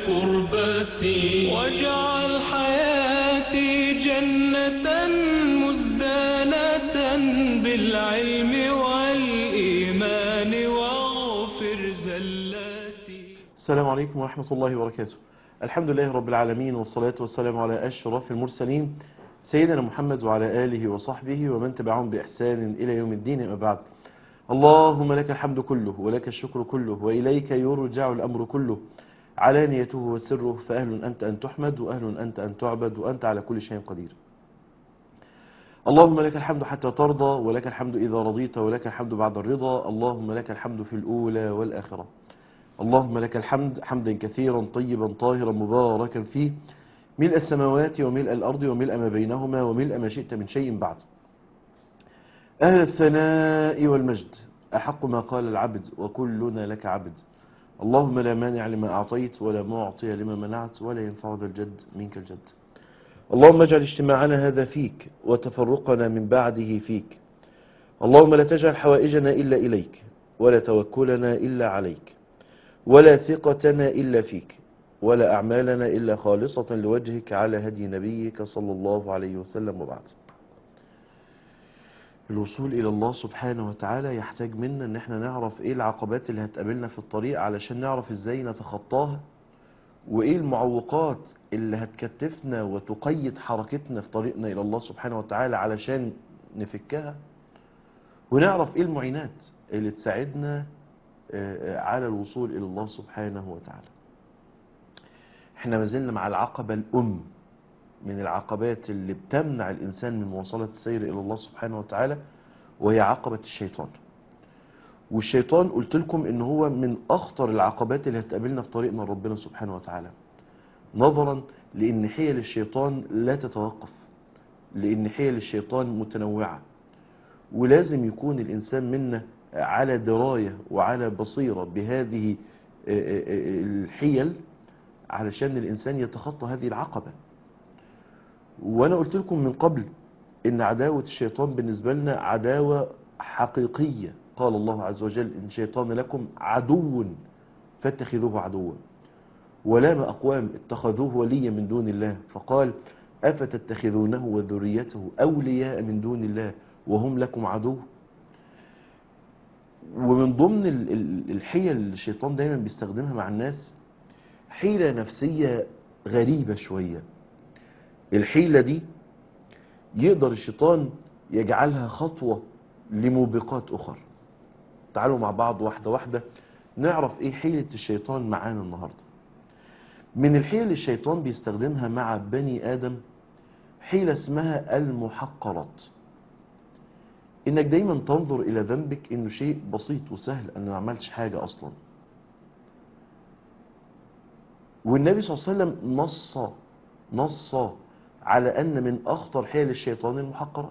كربتي واجعل حياتي جنة مزدانة بالعلم والإيمان واغفر زلاتي السلام عليكم ورحمة الله وبركاته الحمد لله رب العالمين والصلاة والسلام على أشرف المرسلين سيدنا محمد وعلى آله وصحبه ومن تبعهم بإحسان إلى يوم الدين أما بعد اللهم لك الحمد كله ولك الشكر كله وإليك يرجع الأمر كله علانيته وسره فأهل أنت أن تحمد وأهل أنت أن تعبد وأنت على كل شيء قدير اللهم لك الحمد حتى ترضى ولك الحمد إذا رضيت ولك الحمد بعد الرضا اللهم لك الحمد في الأولى والآخرة اللهم لك الحمد حمدا كثيرا طيبا طاهرا مباركا فيه ملء السماوات وملء الأرض وملء ما بينهما وملء ما شئت من شيء بعد أهل الثناء والمجد أحق ما قال العبد وكلنا لك عبد اللهم لا مانع لما أعطيت ولا معطي لما منعت ولا ينفع ذا الجد منك الجد اللهم اجعل اجتماعنا هذا فيك وتفرقنا من بعده فيك اللهم لا تجعل حوائجنا إلا إليك ولا توكلنا إلا عليك ولا ثقتنا إلا فيك ولا أعمالنا إلا خالصة لوجهك على هدي نبيك صلى الله عليه وسلم وبعد الوصول إلى الله سبحانه وتعالى يحتاج منا ان احنا نعرف ايه العقبات اللي هتقابلنا في الطريق علشان نعرف ازاي نتخطاها وايه المعوقات اللي هتكتفنا وتقيد حركتنا في طريقنا الى الله سبحانه وتعالى علشان نفكها ونعرف ايه المعينات اللي تساعدنا آه، على الوصول الى الله سبحانه وتعالى احنا ما زلنا مع العقبة الام من العقبات اللي بتمنع الإنسان من مواصلة السير إلى الله سبحانه وتعالى وهي عقبة الشيطان والشيطان قلت لكم إن هو من أخطر العقبات اللي هتقابلنا في طريقنا لربنا سبحانه وتعالى نظرا لأن حيل الشيطان لا تتوقف لأن حيل الشيطان متنوعة ولازم يكون الإنسان منا على دراية وعلى بصيرة بهذه آه، آه، آه، الحيل علشان الإنسان يتخطى هذه العقبة وانا قلت لكم من قبل ان عداوة الشيطان بالنسبة لنا عداوة حقيقية قال الله عز وجل ان شيطان لكم عدو فاتخذوه عدوا ولام اقوام اتخذوه وليا من دون الله فقال افتتخذونه وذريته اولياء من دون الله وهم لكم عدو ومن ضمن ال- ال- الحيل اللي الشيطان دايما بيستخدمها مع الناس حيلة نفسية غريبة شوية الحيلة دي يقدر الشيطان يجعلها خطوة لموبقات أخرى تعالوا مع بعض واحدة واحدة نعرف ايه حيلة الشيطان معانا النهاردة من الحيل اللي الشيطان بيستخدمها مع بني آدم حيلة اسمها المحقرات انك دايما تنظر الى ذنبك انه شيء بسيط وسهل انا ما عملتش حاجة اصلا والنبي صلى الله عليه وسلم نص نص على أن من أخطر حيل الشيطان المحقرات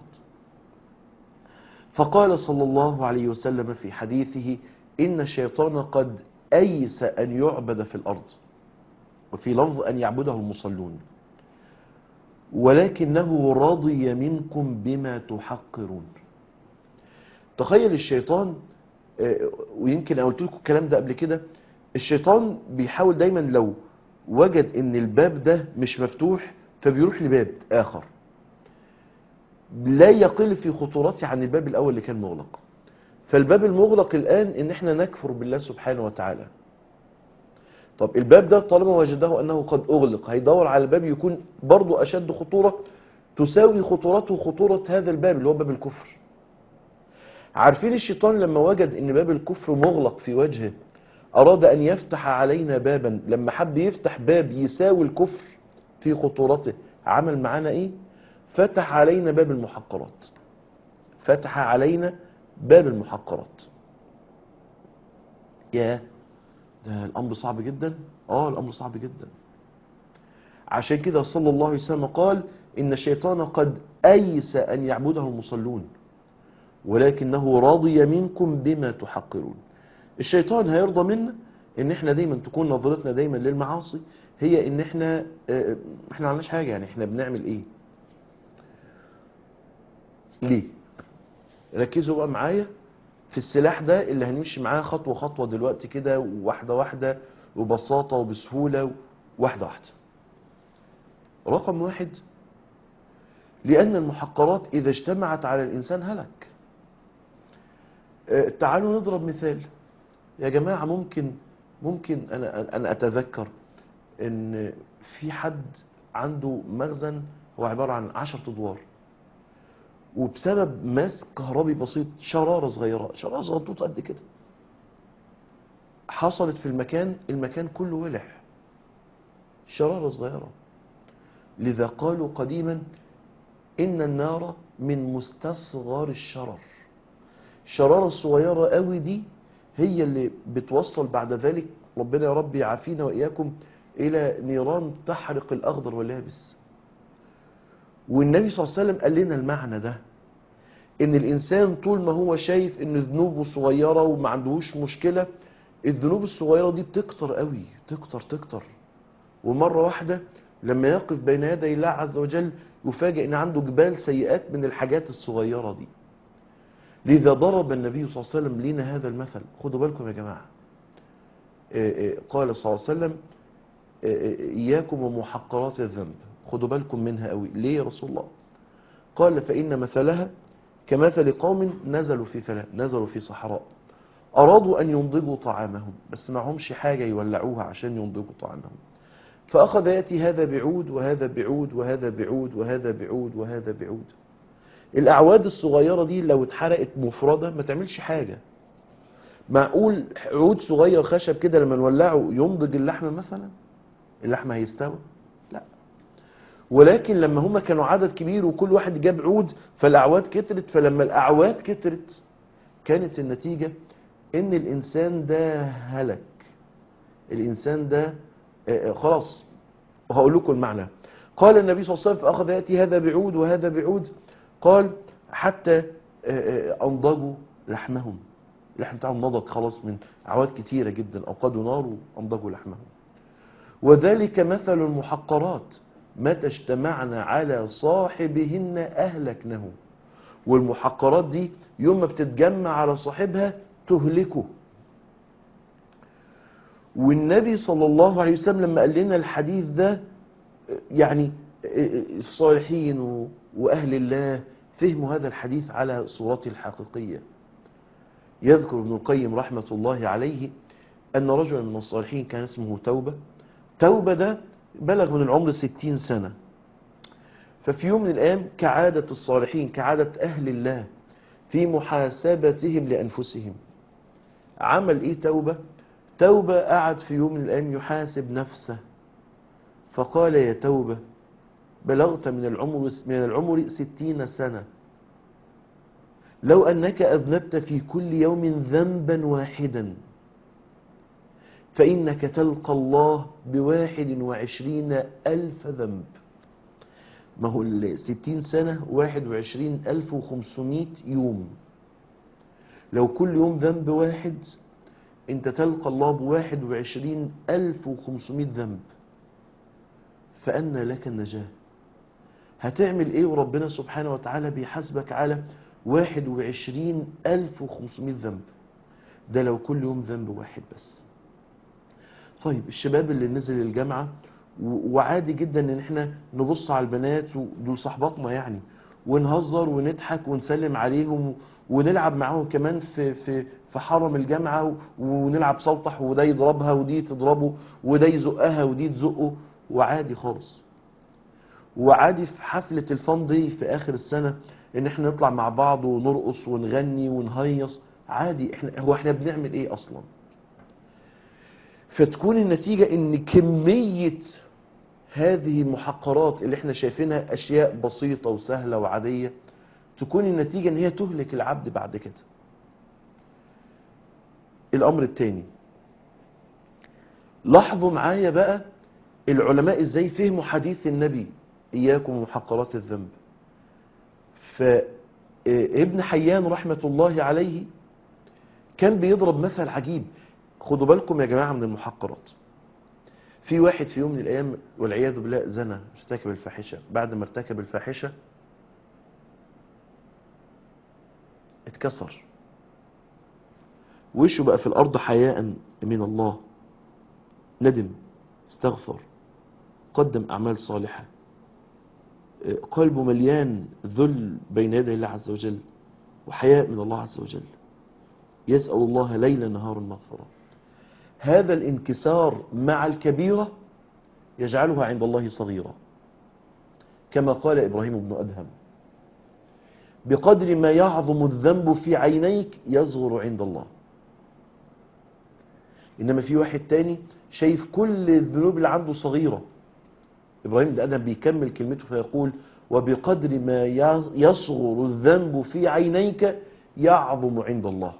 فقال صلى الله عليه وسلم في حديثه إن الشيطان قد أيس أن يعبد في الأرض وفي لفظ أن يعبده المصلون ولكنه رضي منكم بما تحقرون تخيل الشيطان آه، ويمكن أنا قلت لكم الكلام ده قبل كده الشيطان بيحاول دايما لو وجد ان الباب ده مش مفتوح فبيروح لباب اخر لا يقل في خطورته عن الباب الاول اللي كان مغلق فالباب المغلق الان ان احنا نكفر بالله سبحانه وتعالى طب الباب ده طالما وجده انه قد اغلق هيدور على الباب يكون برضو اشد خطورة تساوي خطورته خطورة هذا الباب اللي هو باب الكفر عارفين الشيطان لما وجد ان باب الكفر مغلق في وجهه أراد أن يفتح علينا بابا لما حب يفتح باب يساوي الكفر في خطورته عمل معانا إيه؟ فتح علينا باب المحقرات فتح علينا باب المحقرات يا ده الأمر صعب جدا آه الأمر صعب جدا عشان كده صلى الله عليه وسلم قال إن الشيطان قد أيس أن يعبده المصلون ولكنه رضي منكم بما تحقرون الشيطان هيرضى منا ان احنا دايما تكون نظرتنا دايما للمعاصي هي ان احنا اه، احنا ما عملناش حاجه يعني احنا بنعمل ايه ليه ركزوا بقى معايا في السلاح ده اللي هنمشي معاه خطوه خطوه دلوقتي كده واحده واحده وبساطه وبسهوله واحدة واحدة رقم واحد لأن المحقرات إذا اجتمعت على الإنسان هلك آه، تعالوا نضرب مثال يا جماعة ممكن ممكن أنا أنا أتذكر إن في حد عنده مخزن هو عبارة عن عشرة أدوار وبسبب ماس كهربي بسيط شرارة صغيرة شرارة صغنطوطة قد كده حصلت في المكان المكان كله ولع شرارة صغيرة لذا قالوا قديما إن النار من مستصغر الشرر الشرارة الصغيرة قوي دي هي اللي بتوصل بعد ذلك ربنا يا رب يعافينا وإياكم إلى نيران تحرق الأخضر واليابس والنبي صلى الله عليه وسلم قال لنا المعنى ده ان الانسان طول ما هو شايف ان ذنوبه صغيرة وما عندهوش مشكلة الذنوب الصغيرة دي بتكتر قوي تكتر تكتر ومرة واحدة لما يقف بين يدي الله عز وجل يفاجئ ان عنده جبال سيئات من الحاجات الصغيرة دي لذا ضرب النبي صلى الله عليه وسلم لنا هذا المثل خدوا بالكم يا جماعة إيه إيه قال صلى الله عليه وسلم إيه إياكم ومحقرات الذنب خدوا بالكم منها قوي ليه يا رسول الله قال فإن مثلها كمثل قوم نزلوا في فلاة نزلوا في صحراء أرادوا أن ينضجوا طعامهم بس معهمش حاجة يولعوها عشان ينضجوا طعامهم فأخذ يأتي هذا بعود وهذا بعود وهذا بعود وهذا بعود وهذا بعود الأعواد الصغيرة دي لو اتحرقت مفردة ما تعملش حاجة معقول عود صغير خشب كده لما نولعه ينضج اللحم مثلا اللحم هيستوى لا ولكن لما هما كانوا عدد كبير وكل واحد جاب عود فالأعواد كترت فلما الأعواد كترت كانت النتيجة ان الإنسان ده هلك الإنسان ده آه، آه، خلاص وهقول لكم المعنى قال النبي صلى الله عليه وسلم فأخذ يأتي هذا بعود وهذا بعود قال حتى آه، آه، أنضجوا لحمهم اللحم بتاعهم نضج خلاص من أعواد كتيرة جدا أوقدوا نار وأنضجوا لحمهم وذلك مثل المحقرات متى اجتمعنا على صاحبهن أهلكنه والمحقرات دي يوم ما بتتجمع على صاحبها تهلكه والنبي صلى الله عليه وسلم لما قال لنا الحديث ده يعني الصالحين و- وأهل الله فهموا هذا الحديث على صورته الحقيقية يذكر ابن القيم رحمة الله عليه أن رجلا من الصالحين كان اسمه توبة توبة ده بلغ من العمر ستين سنة ففي يوم من الأيام كعادة الصالحين كعادة أهل الله في محاسبتهم لأنفسهم عمل إيه توبة توبة قعد في يوم من الأيام يحاسب نفسه فقال يا توبة بلغت من العمر من العمر ستين سنة لو أنك أذنبت في كل يوم ذنبا واحدا فإنك تلقى الله بواحد وعشرين ألف ذنب ما هو الستين سنة واحد وعشرين ألف وخمسمائة يوم لو كل يوم ذنب واحد انت تلقى الله بواحد وعشرين ألف وخمسمائة ذنب فأنا لك النجاة هتعمل ايه وربنا سبحانه وتعالى بيحاسبك على واحد وعشرين ألف وخمسمائة ذنب ده لو كل يوم ذنب واحد بس طيب الشباب اللي نزل الجامعة و- وعادي جدا ان احنا نبص على البنات ودول صحباتنا يعني ونهزر ونضحك ونسلم عليهم ونلعب معاهم كمان في في في حرم الجامعة و- ونلعب سلطح وده يضربها ودي تضربه وده يزقها ودي تزقه وعادي خالص وعادي في حفلة الفان دي في آخر السنة إن إحنا نطلع مع بعض ونرقص ونغني ونهيص عادي إحنا هو إحنا بنعمل إيه أصلا فتكون النتيجة إن كمية هذه المحقرات اللي إحنا شايفينها أشياء بسيطة وسهلة وعادية تكون النتيجة إن هي تهلك العبد بعد كده الأمر الثاني لاحظوا معايا بقى العلماء ازاي فهموا حديث النبي اياكم محقرات الذنب فابن حيان رحمة الله عليه كان بيضرب مثل عجيب خدوا بالكم يا جماعة من المحقرات في واحد في يوم من الايام والعياذ بالله زنى ارتكب الفاحشة بعد ما ارتكب الفاحشة اتكسر وشه بقى في الارض حياء من الله ندم استغفر قدم أعمال صالحة آه، قلبه مليان ذل بين يدي الله عز وجل وحياء من الله عز وجل يسأل الله ليل نهار المغفرة هذا الانكسار مع الكبيرة يجعلها عند الله صغيرة كما قال إبراهيم بن أدهم بقدر ما يعظم الذنب في عينيك يصغر عند الله إنما في واحد تاني شايف كل الذنوب اللي عنده صغيرة إبراهيم بن أدهم بيكمل كلمته فيقول وبقدر ما يصغر الذنب في عينيك يعظم عند الله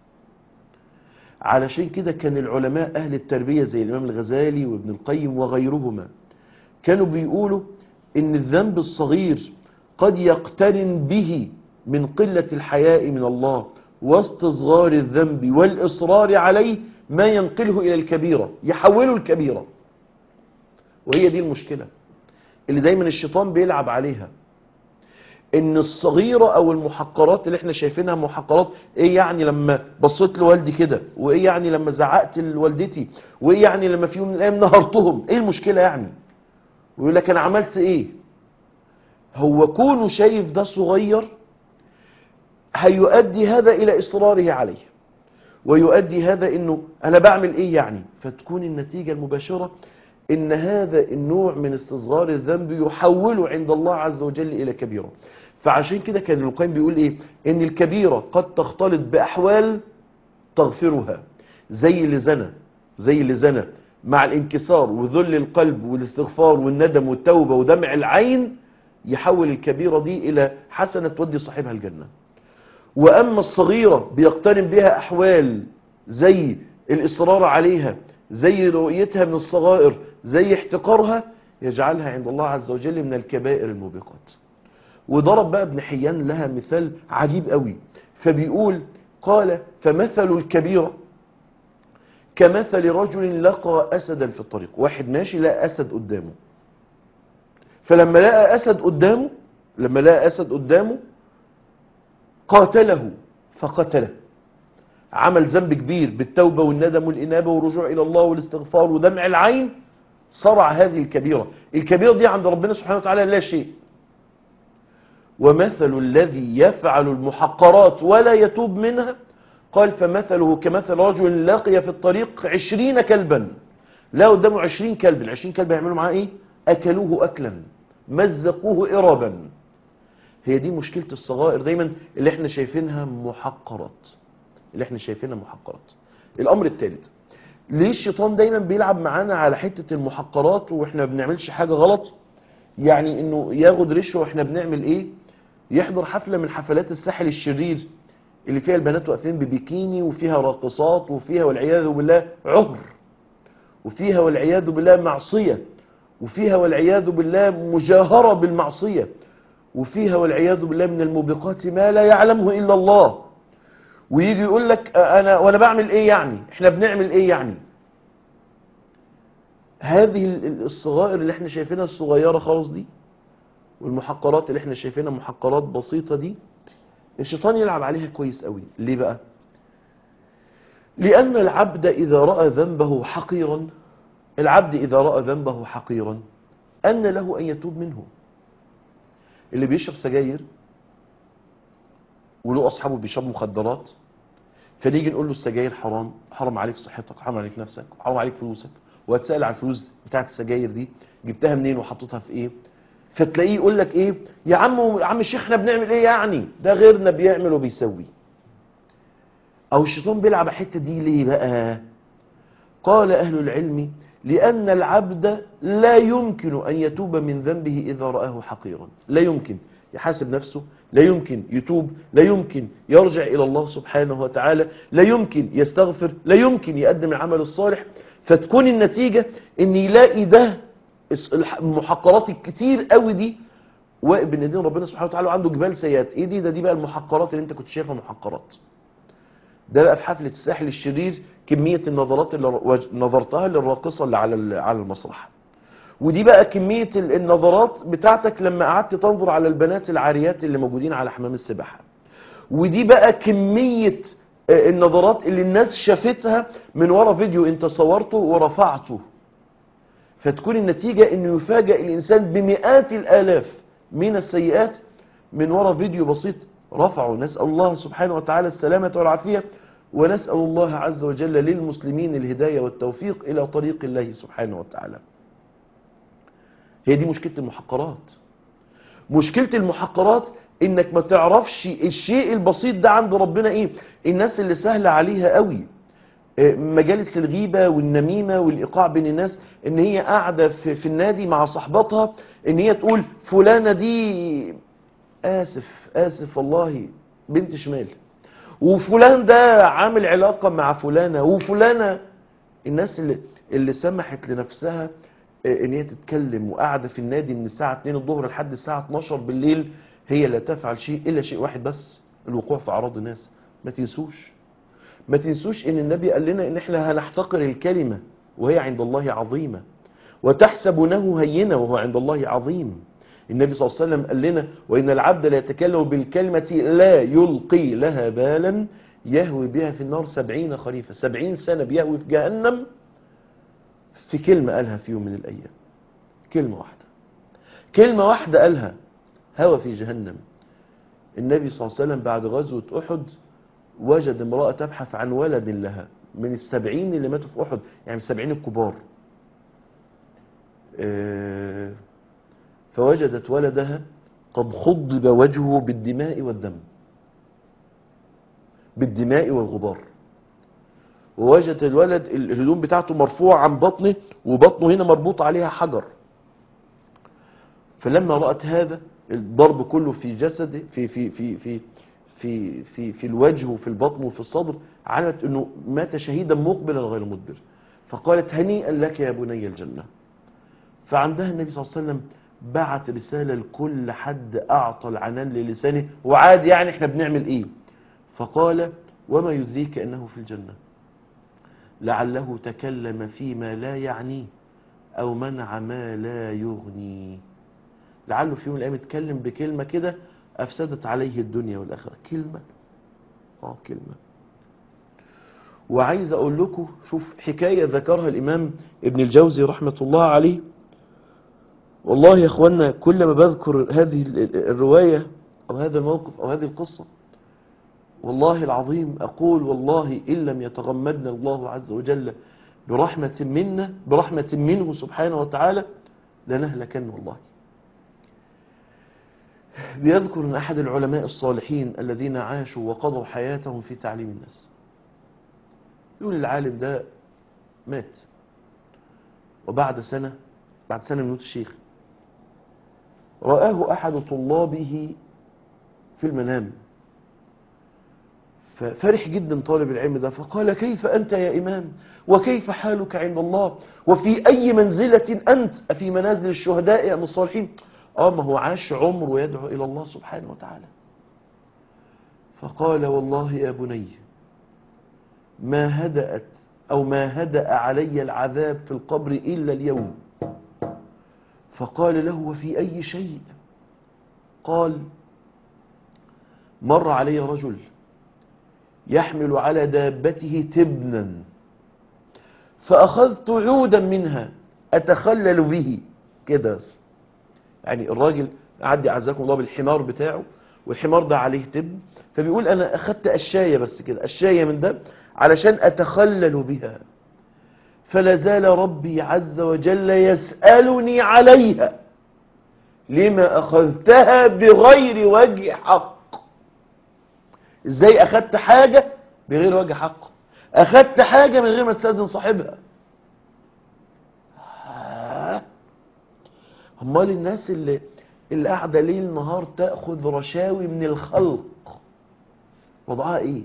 علشان كده كان العلماء أهل التربية زي الإمام الغزالي وابن القيم وغيرهما كانوا بيقولوا إن الذنب الصغير قد يقترن به من قلة الحياء من الله واستصغار الذنب والإصرار عليه ما ينقله إلى الكبيرة يحوله الكبيرة وهي دي المشكلة اللي دايما الشيطان بيلعب عليها ان الصغيرة او المحقرات اللي احنا شايفينها محقرات ايه يعني لما بصيت لوالدي كده وايه يعني لما زعقت لوالدتي وايه يعني لما في يوم من الايام نهرتهم ايه المشكلة يعني ويقول لك انا عملت ايه هو كونه شايف ده صغير هيؤدي هذا الى اصراره عليه ويؤدي هذا انه انا بعمل ايه يعني فتكون النتيجة المباشرة ان هذا النوع من استصغار الذنب يحوله عند الله عز وجل الى كبيرة فعشان كده كان ابن القيم بيقول ايه ان الكبيرة قد تختلط باحوال تغفرها زي اللي زنى زي اللي زنى مع الانكسار وذل القلب والاستغفار والندم والتوبة ودمع العين يحول الكبيرة دي الى حسنة تودي صاحبها الجنة واما الصغيرة بيقترن بها احوال زي الاصرار عليها زي رؤيتها من الصغائر زي احتقارها يجعلها عند الله عز وجل من الكبائر الموبقات وضرب بقى ابن حيان لها مثال عجيب قوي فبيقول قال فمثل الكبيرة كمثل رجل لقى أسدا في الطريق واحد ماشي لقى أسد قدامه فلما لقى أسد قدامه لما لقى أسد قدامه قاتله فقتله عمل ذنب كبير بالتوبة والندم والإنابة والرجوع إلى الله والاستغفار ودمع العين صرع هذه الكبيرة الكبيرة دي عند ربنا سبحانه وتعالى لا شيء ومثل الذي يفعل المحقرات ولا يتوب منها قال فمثله كمثل رجل لقي في الطريق عشرين كلبا لا قدامه عشرين كلب العشرين كلب هيعملوا معاه ايه اكلوه اكلا مزقوه ارابا هي دي مشكلة الصغائر دايما اللي احنا شايفينها محقرات اللي احنا شايفينها محقرات الامر الثالث ليه الشيطان دايما بيلعب معانا على حتة المحقرات واحنا ما بنعملش حاجة غلط يعني انه ياخد رشوة واحنا بنعمل ايه يحضر حفلة من حفلات الساحل الشرير اللي فيها البنات واقفين ببيكيني وفيها راقصات وفيها والعياذ بالله عهر وفيها والعياذ بالله معصية وفيها والعياذ بالله مجاهرة بالمعصية وفيها والعياذ بالله من الموبقات ما لا يعلمه إلا الله ويجي يقول لك انا وانا بعمل ايه يعني احنا بنعمل ايه يعني هذه الصغائر اللي احنا شايفينها الصغيرة خالص دي والمحقرات اللي احنا شايفينها محقرات بسيطة دي الشيطان يلعب عليها كويس قوي ليه بقى لأن العبد إذا رأى ذنبه حقيرا العبد إذا رأى ذنبه حقيرا أن له أن يتوب منه اللي بيشرب سجاير وله أصحابه بيشربوا مخدرات فنيجي نقول له السجاير حرام حرام عليك صحتك حرام عليك نفسك حرام عليك فلوسك وهتسأل عن الفلوس بتاعت السجاير دي جبتها منين وحطيتها في ايه فتلاقيه يقول لك ايه يا عم يا عم الشيخ احنا بنعمل ايه يعني ده غيرنا بيعمل وبيسوي او الشيطان بيلعب الحته دي ليه بقى قال اهل العلم لان العبد لا يمكن ان يتوب من ذنبه اذا راه حقيرا لا يمكن يحاسب نفسه لا يمكن يتوب لا يمكن يرجع الى الله سبحانه وتعالى لا يمكن يستغفر لا يمكن يقدم العمل الصالح فتكون النتيجة ان يلاقي ده المحقرات الكتير قوي دي واقف بين ايدين ربنا سبحانه وتعالى وعنده جبال سيئات ايه دي ده دي بقى المحقرات اللي انت كنت شايفها محقرات ده بقى في حفلة الساحل الشرير كمية النظرات اللي نظرتها للراقصة اللي على على المسرح ودي بقى كمية النظرات بتاعتك لما قعدت تنظر على البنات العاريات اللي موجودين على حمام السباحة ودي بقى كمية النظرات اللي الناس شافتها من ورا فيديو انت صورته ورفعته فتكون النتيجة انه يفاجئ الانسان بمئات الالاف من السيئات من وراء فيديو بسيط رفعه نسأل الله سبحانه وتعالى السلامة والعافية ونسأل الله عز وجل للمسلمين الهداية والتوفيق إلى طريق الله سبحانه وتعالى هي دي مشكلة المحقرات مشكلة المحقرات انك ما تعرفش الشيء البسيط ده عند ربنا ايه الناس اللي سهل عليها قوي آه، مجالس الغيبة والنميمة والإيقاع بين الناس ان هي قاعدة في, في النادي مع صحباتها ان هي تقول فلانة دي آسف آسف والله بنت شمال وفلان ده عامل علاقة مع فلانة وفلانة الناس اللي, اللي سمحت لنفسها آه، ان هي تتكلم وقاعدة في النادي من الساعة 2 الظهر لحد الساعة 12 بالليل هي لا تفعل شيء الا شيء واحد بس الوقوع في اعراض الناس ما تنسوش ما تنسوش ان النبي قال لنا ان احنا هنحتقر الكلمة وهي عند الله عظيمة وتحسبونه هينة وهو عند الله عظيم النبي صلى الله عليه وسلم قال لنا وإن العبد لا يتكلم بالكلمة لا يلقي لها بالا يهوي بها في النار سبعين خريفة سبعين سنة بيهوي في جهنم في كلمة قالها في يوم من الأيام كلمة واحدة كلمة واحدة قالها هوى في جهنم النبي صلى الله عليه وسلم بعد غزوة أحد وجد امرأة تبحث عن ولد لها من السبعين اللي ماتوا في أحد يعني السبعين الكبار آه، فوجدت ولدها قد خضب وجهه بالدماء والدم بالدماء والغبار ووجدت الولد الهدوم بتاعته مرفوعة عن بطنه وبطنه هنا مربوط عليها حجر فلما رأت هذا الضرب كله في جسده في في في في في في في الوجه وفي البطن وفي الصدر علمت انه مات شهيدا مقبلا غير مدبر فقالت هنيئا لك يا بني الجنه فعندها النبي صلى الله عليه وسلم بعت رساله لكل حد اعطى العنان للسانه وعاد يعني احنا بنعمل ايه فقال وما يدريك انه في الجنه لعله تكلم فيما لا يعنيه او منع ما لا يغني لعله في يوم من الايام اتكلم بكلمه كده افسدت عليه الدنيا والاخره كلمه اه كلمه وعايز اقول لكم شوف حكايه ذكرها الامام ابن الجوزي رحمه الله عليه والله يا اخوانا كل ما بذكر هذه ال- الروايه او هذا الموقف او هذه القصه والله العظيم اقول والله ان لم يتغمدنا الله عز وجل برحمه منا برحمه منه سبحانه وتعالى لنهلكن والله بيذكر ان احد العلماء الصالحين الذين عاشوا وقضوا حياتهم في تعليم الناس يقول العالم ده مات وبعد سنة بعد سنة من موت الشيخ رآه أحد طلابه في المنام ففرح جدا طالب العلم ده فقال كيف أنت يا إمام وكيف حالك عند الله وفي أي منزلة أنت أفي منازل الشهداء أم الصالحين آه ما هو عاش عمره يدعو إلى الله سبحانه وتعالى فقال والله يا بني ما هدأت أو ما هدأ علي العذاب في القبر إلا اليوم فقال له وفي أي شيء قال مر علي رجل يحمل على دابته تبنا فأخذت عودا منها أتخلل به كده بس. يعني الراجل عدي عزاكم الله بالحمار بتاعه والحمار ده عليه تبن فبيقول أنا أخذت أشاية بس كده أشاية من ده علشان أتخلل بها فلا زال ربي عز وجل يسألني عليها لما أخذتها بغير وجه حق ازاي أخذت حاجة بغير وجه حق أخذت حاجة من غير ما تستأذن صاحبها آه. امال الناس اللي اللي قاعده ليل نهار تاخذ رشاوي من الخلق وضعها ايه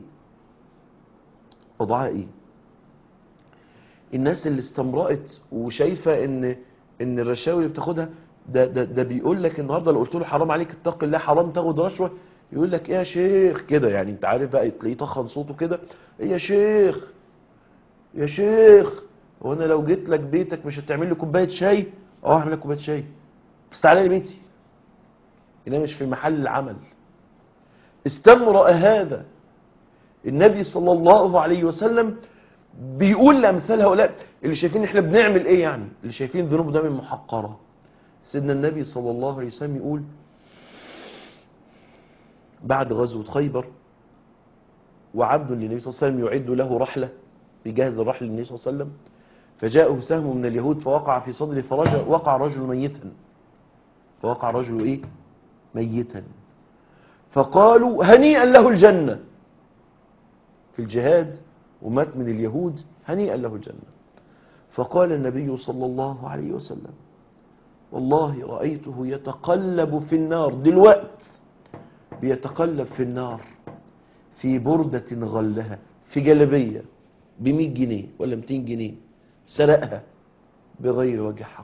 وضعها ايه الناس اللي استمرأت وشايفه ان ان الرشاوي اللي بتاخدها ده ده ده بيقول لك النهارده لو قلت له حرام عليك اتق الله حرام تاخد رشوه يقول لك ايه يا شيخ كده يعني انت عارف بقى تلاقيه طخن صوته كده ايه يا شيخ يا شيخ هو انا لو جيت لك بيتك مش هتعمل لي كوبايه شاي اه هعمل لك كوبايه شاي بس تعالى لي بيتي هنا مش في محل العمل استمرأ هذا النبي صلى الله عليه وسلم بيقول لأمثال هؤلاء اللي شايفين احنا بنعمل ايه يعني اللي شايفين ذنوبنا من محقرة سيدنا النبي صلى الله عليه وسلم يقول بعد غزوة خيبر وعبد للنبي صلى الله عليه وسلم يعد له رحلة بيجهز الرحلة للنبي صلى الله عليه وسلم فجاءه سهم من اليهود فوقع في صدره فرجع وقع رجل ميتا فوقع رجل ايه ميتا فقالوا هنيئا له الجنة في الجهاد ومات من اليهود هنيئا له الجنة فقال النبي صلى الله عليه وسلم والله رأيته يتقلب في النار دلوقت بيتقلب في النار في بردة غلها في جلبية بمية جنيه ولا 200 جنيه سرقها بغير وجه حق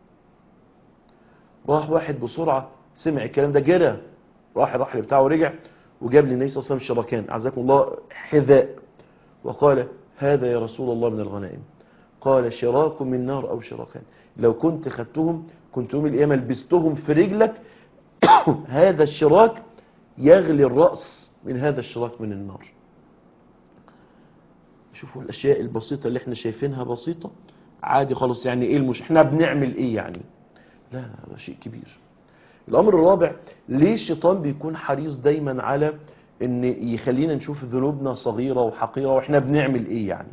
راح واحد بسرعة سمع الكلام ده جرى راح الرحل بتاعه ورجع وجاب للنبي صلى الله عليه وسلم شركان عزكم الله حذاء وقال هذا يا رسول الله من الغنائم قال شراك من نار أو شراكان لو كنت خدتهم كنت يوم القيامة لبستهم في رجلك هذا الشراك يغلي الرأس من هذا الشراك من النار شوفوا الأشياء البسيطة اللي احنا شايفينها بسيطة عادي خالص يعني ايه المش احنا بنعمل ايه يعني لا لا ده شيء كبير الأمر الرابع ليه الشيطان بيكون حريص دايما على ان يخلينا نشوف ذنوبنا صغيرة وحقيرة واحنا بنعمل ايه يعني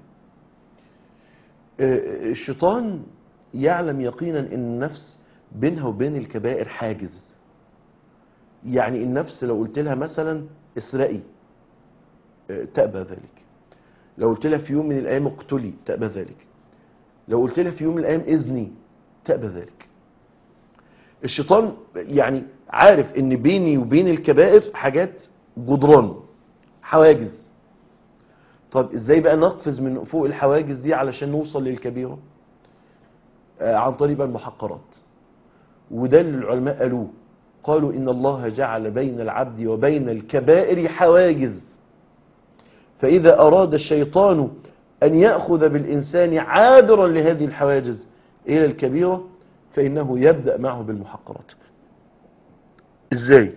آه، الشيطان يعلم يقينا ان النفس بينها وبين الكبائر حاجز يعني النفس لو قلت لها مثلا اسرقي آه، تأبى ذلك لو قلت لها في يوم من الايام اقتلي تأبى ذلك لو قلت لها في يوم من الايام اذني تأبى ذلك الشيطان يعني عارف ان بيني وبين الكبائر حاجات جدران حواجز طب ازاي بقى نقفز من فوق الحواجز دي علشان نوصل للكبيرة آه عن طريق بقى المحقرات وده اللي العلماء قالوه قالوا ان الله جعل بين العبد وبين الكبائر حواجز فاذا اراد الشيطان ان يأخذ بالانسان عابرا لهذه الحواجز الى الكبيرة فانه يبدأ معه بالمحقرات ازاي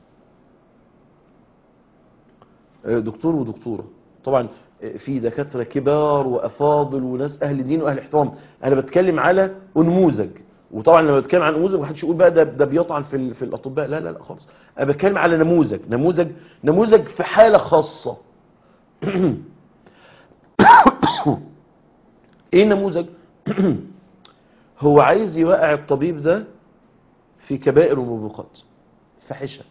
آه، دكتور ودكتورة طبعا آه، في دكاترة كبار وأفاضل وناس أهل دين وأهل احترام أنا بتكلم على نموذج وطبعا لما بتكلم عن نموذج محدش يقول بقى ده ده بيطعن في ال- في الأطباء لا لا لا خالص أنا بتكلم على نموذج نموذج نموذج في حالة خاصة ايه النموذج هو عايز يوقع الطبيب ده في كبائر وموبقات فحشه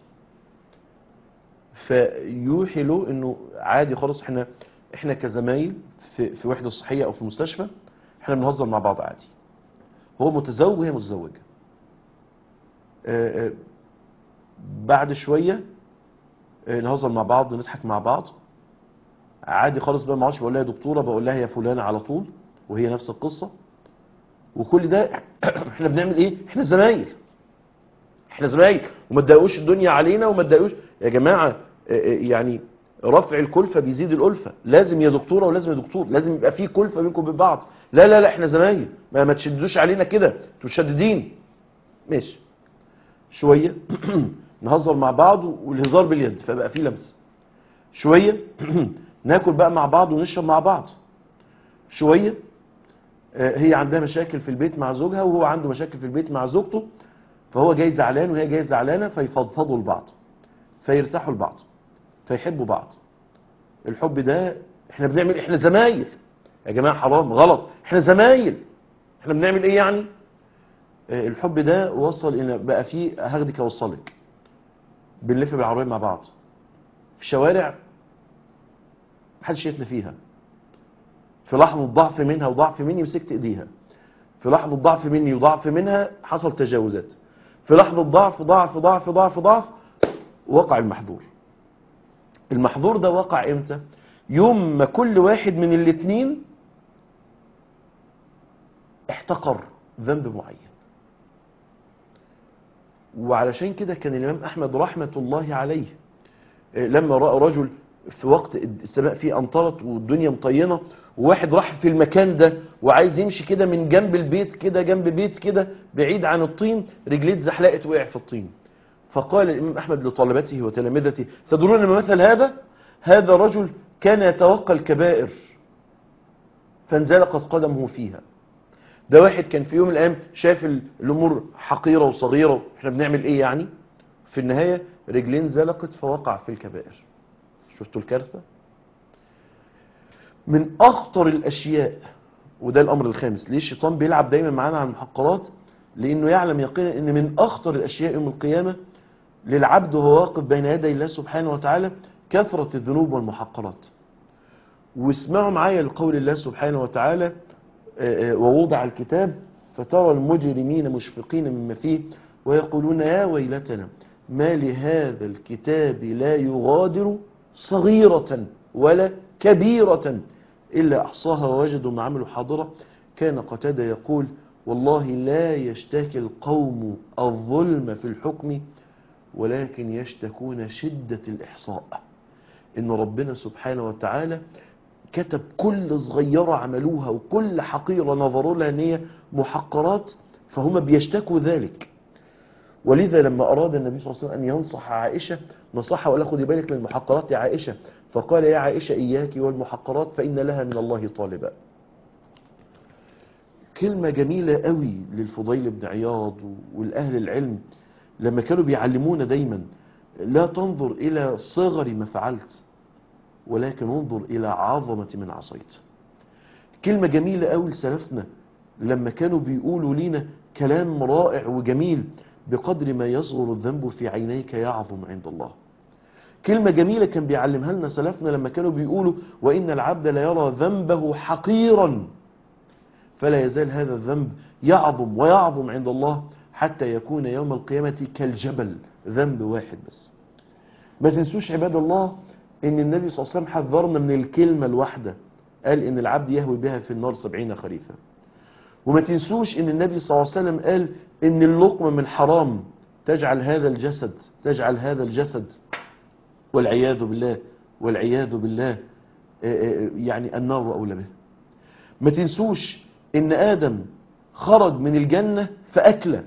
فيوحي له انه عادي خالص احنا احنا كزمايل في في وحده صحيه او في مستشفى احنا بنهزر مع بعض عادي هو متزوج وهي متزوجه آه، آه، بعد شويه آه، نهزر مع بعض نضحك مع بعض عادي خالص بقى ما اعرفش بقول لها يا دكتوره بقول لها يا فلانه على طول وهي نفس القصه وكل ده احنا بنعمل ايه احنا زمايل احنا زمايل وما تضايقوش الدنيا علينا وما تضايقوش يا جماعه اه، اه، يعني رفع الكلفه بيزيد الالفه لازم يا دكتوره ولازم يا دكتور لازم يبقى في كلفه بينكم وبين بعض لا لا لا احنا زمايل ما, ما تشددوش علينا كده انتوا مشددين ماشي شويه نهزر مع بعض والهزار باليد فبقى في لمس شويه ناكل بقى مع بعض ونشرب مع بعض شويه آه، هي عندها مشاكل في البيت مع زوجها وهو عنده مشاكل في البيت مع زوجته فهو جاي زعلان وهي جاي زعلانه فيفضفضوا لبعض فيرتاحوا لبعض فيحبوا بعض الحب ده احنا بنعمل احنا زمايل يا جماعه حرام غلط احنا زمايل احنا بنعمل ايه يعني آه، الحب ده وصل الى بقى فيه هاخدك اوصلك بنلف بالعربيه مع بعض في شوارع محدش شايفنا فيها في لحظة ضعف منها وضعف مني مسكت ايديها في لحظة ضعف مني وضعف منها حصل تجاوزات في لحظة ضعف ضعف ضعف ضعف ضعف وقع المحظور المحظور ده وقع امتى يوم ما كل واحد من الاتنين احتقر ذنب معين وعلشان كده كان الإمام أحمد رحمة الله عليه آه، لما رأى رجل في وقت السماء فيه أمطرت والدنيا مطينة وواحد راح في المكان ده وعايز يمشي كده من جنب البيت كده جنب بيت كده بعيد عن الطين رجليه اتزحلقت وقع في الطين فقال الإمام أحمد لطلبته وتلامذته تدرون ما مثل هذا هذا رجل كان يتوقى الكبائر فانزلقت قدمه فيها ده واحد كان في يوم من الايام شاف ال- الامور حقيره وصغيره احنا بنعمل ايه يعني في النهايه رجلين زلقت فوقع في الكبائر شفتوا الكارثه من اخطر الاشياء وده الامر الخامس ليه الشيطان بيلعب دايما معانا على المحقرات لانه يعلم يقينا ان من اخطر الاشياء يوم القيامه للعبد وهو واقف بين يدي الله سبحانه وتعالى كثره الذنوب والمحقرات واسمعوا معايا لقول الله سبحانه وتعالى آه، آه، ووضع الكتاب فترى المجرمين مشفقين مما فيه ويقولون يا ويلتنا ما لهذا الكتاب لا يغادر صغيرة ولا كبيرة إلا أحصاها ووجدوا ما عملوا حاضرة كان قتادة يقول والله لا يشتكي القوم الظلم في الحكم ولكن يشتكون شدة الإحصاء إن ربنا سبحانه وتعالى كتب كل صغيرة عملوها وكل حقيرة نظروا لها ان هي محقرات فهم بيشتكوا ذلك ولذا لما أراد النبي صلى الله عليه وسلم أن ينصح عائشة نصحها ولا خدي بالك من المحقرات يا عائشة فقال يا عائشة إياك والمحقرات فإن لها من الله طالبا كلمة جميلة قوي للفضيل بن عياض والأهل العلم لما كانوا بيعلمونا دايما لا تنظر إلى صغر ما فعلت ولكن انظر إلى عظمة من عصيت كلمة جميلة قوي لسلفنا لما كانوا بيقولوا لينا كلام رائع وجميل بقدر ما يصغر الذنب في عينيك يعظم عند الله كلمة جميلة كان بيعلمها لنا سلفنا لما كانوا بيقولوا وإن العبد لا يرى ذنبه حقيرا فلا يزال هذا الذنب يعظم ويعظم عند الله حتى يكون يوم القيامة كالجبل ذنب واحد بس ما تنسوش عباد الله ان النبي صلى الله عليه وسلم حذرنا من الكلمة الواحدة قال ان العبد يهوي بها في النار سبعين خريفا وما تنسوش ان النبي صلى الله عليه وسلم قال ان اللقمة من حرام تجعل هذا الجسد تجعل هذا الجسد والعياذ بالله والعياذ بالله آه، آه، يعني النار أولى به ما تنسوش ان آدم خرج من الجنة فأكله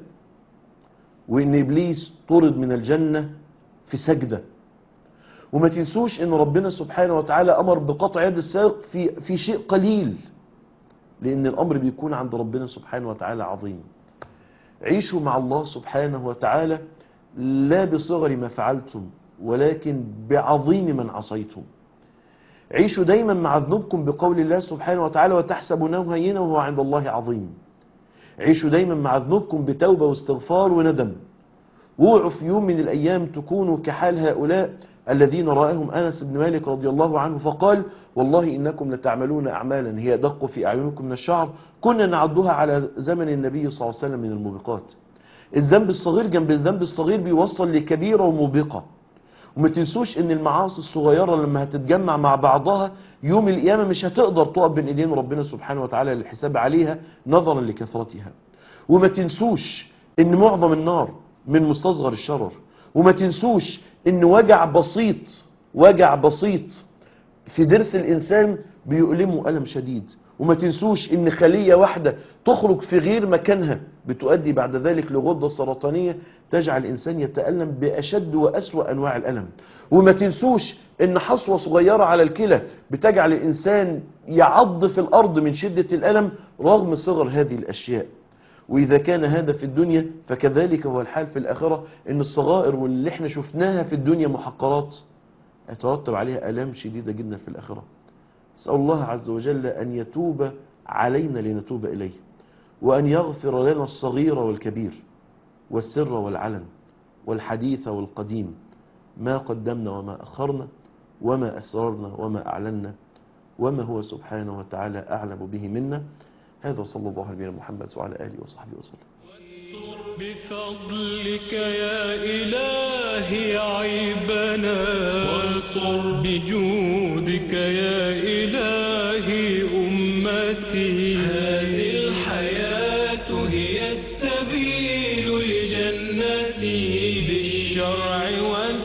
وان إبليس طرد من الجنة في سجدة وما تنسوش ان ربنا سبحانه وتعالى امر بقطع يد السارق في في شيء قليل لان الامر بيكون عند ربنا سبحانه وتعالى عظيم عيشوا مع الله سبحانه وتعالى لا بصغر ما فعلتم ولكن بعظيم من عصيتم عيشوا دايما مع ذنوبكم بقول الله سبحانه وتعالى وتحسبونه هينا وهو عند الله عظيم عيشوا دايما مع ذنوبكم بتوبة واستغفار وندم اوعوا في يوم من الأيام تكونوا كحال هؤلاء الذين رآهم أنس بن مالك رضي الله عنه فقال والله إنكم لتعملون أعمالا هي أدق في أعينكم من الشعر كنا نعدها على زمن النبي صلى الله عليه وسلم من الموبقات الذنب الصغير جنب الذنب الصغير بيوصل لكبيرة وموبقة وما تنسوش ان المعاصي الصغيرة لما هتتجمع مع بعضها يوم القيامة مش هتقدر تقف بين ايدين ربنا سبحانه وتعالى للحساب عليها نظرا لكثرتها وما تنسوش ان معظم النار من مستصغر الشرر وما تنسوش ان وجع بسيط وجع بسيط في ضرس الانسان بيؤلمه الم شديد وما تنسوش ان خلية واحدة تخرج في غير مكانها بتؤدي بعد ذلك لغدة سرطانية تجعل الانسان يتألم باشد واسوأ انواع الالم وما تنسوش ان حصوة صغيرة على الكلى بتجعل الانسان يعض في الارض من شدة الالم رغم صغر هذه الاشياء وإذا كان هذا في الدنيا فكذلك هو الحال في الآخرة إن الصغائر واللي احنا شفناها في الدنيا محقرات يترتب عليها آلام شديدة جدا في الآخرة أسأل الله عز وجل أن يتوب علينا لنتوب إليه وأن يغفر لنا الصغير والكبير والسر والعلن والحديث والقديم ما قدمنا وما أخرنا وما أسررنا وما أعلنا وما هو سبحانه وتعالى أعلم به منا هذا صلى الله عليه محمد وعلى آله وصحبه وسلم بفضلك يا إلهي عيبنا وانصر بجودك يا إلهي أمتي هذه الحياة هي السبيل لجنتي بالشرع والدين